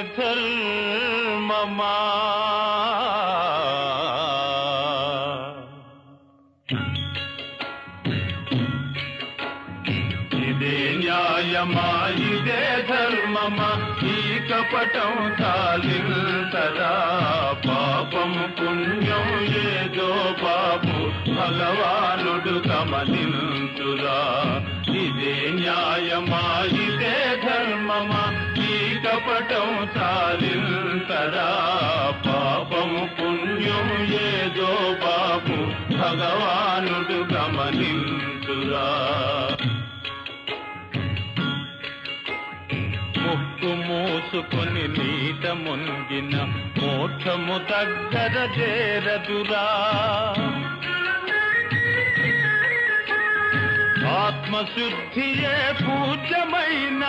ధర్మమా ఇదే న్యాయమా ఇదే ధర్మమా ఈ కపటం తాలింతరా పాపం పుణ్యం ఏదో బాబు భగవానుడు గమనించురా ఇదే న్యాయమా ఇదే ధర్మమా ఈ కపటం తాలింతరా పాపం పుణ్యం ఏదో బాబు భగవానుడు గమనించురా ముక్కు మూసుకొని నీట మునిగిన మోక్షము దగ్గర చేరదురా ఆత్మశుద్ధియే పూజ్యమైన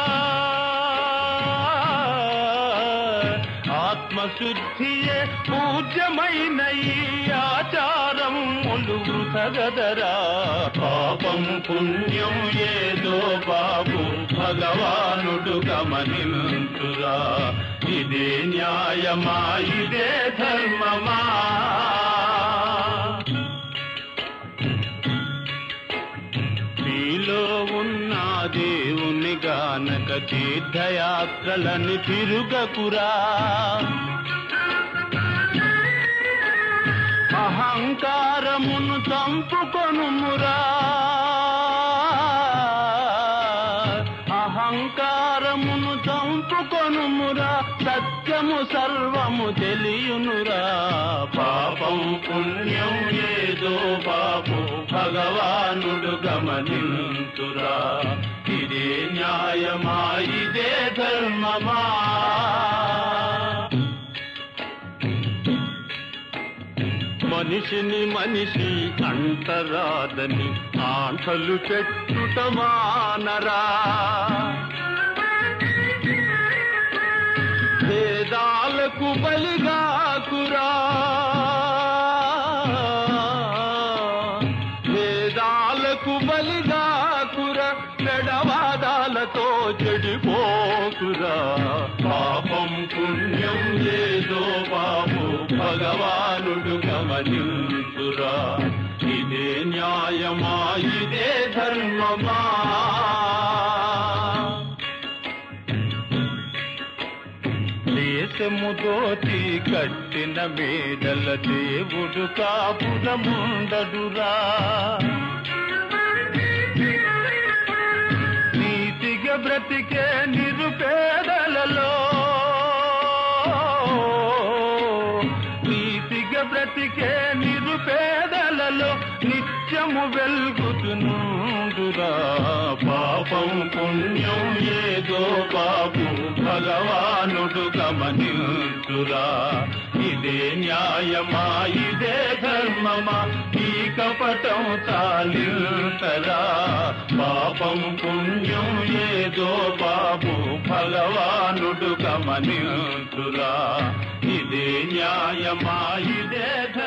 ఆత్మశుద్ధియే పూజ్యమైన ఈ ఆచారం వృథగదరా పాపం పుణ్యం ఏదో బాబు భగవానుడు గమనించురా ఇదే న్యాయమా ఇదే ధర్మమా నీలో ఉన్న దేవుని గానక తీర్థయాత్రలని తిరుగకురా అహంకారమును చంపుకొనుమురా అహంకారమును చంపుకొనుమురా సత్యము సర్వము తెలియునురా పాపం పుణ్యం ఏదో బాబు భగవానుడు గమనించురా ఇదే న్యాయమా ఇదే ధర్మమా మనిషిని మనిషి అంటరాదని ఆంటలు పెట్టుట మానరా వేదాలకు బలిగాకురా వేదాలకు బలిగాకురా పెడవాదాలతో చెడిపోకురా పాపం పుణ్యం ఏదో బాబు భగవానుడు గమనించురా ఇదే న్యాయమా ఇదే ధర్మమా దేశము దోచి కట్టిన మేడల దేవుడు కాపురముండడురా నీతిగా బ్రతికే నిరుపేదలలో నీతిగా బ్రతికే నిరుపేదలలో నిత్యము వెలుగుతునురా పాపం పుణ్యం ఏదో బాబు భగవానుడు గమనించురా ఇదే న్యాయమా ఇదే ధర్మమా ఈ కపటం తాలింతరా పాపం పుణ్యం ఏదో బాబు భగవానుడు గమనించురా ఇదే న్యాయమా ఇదే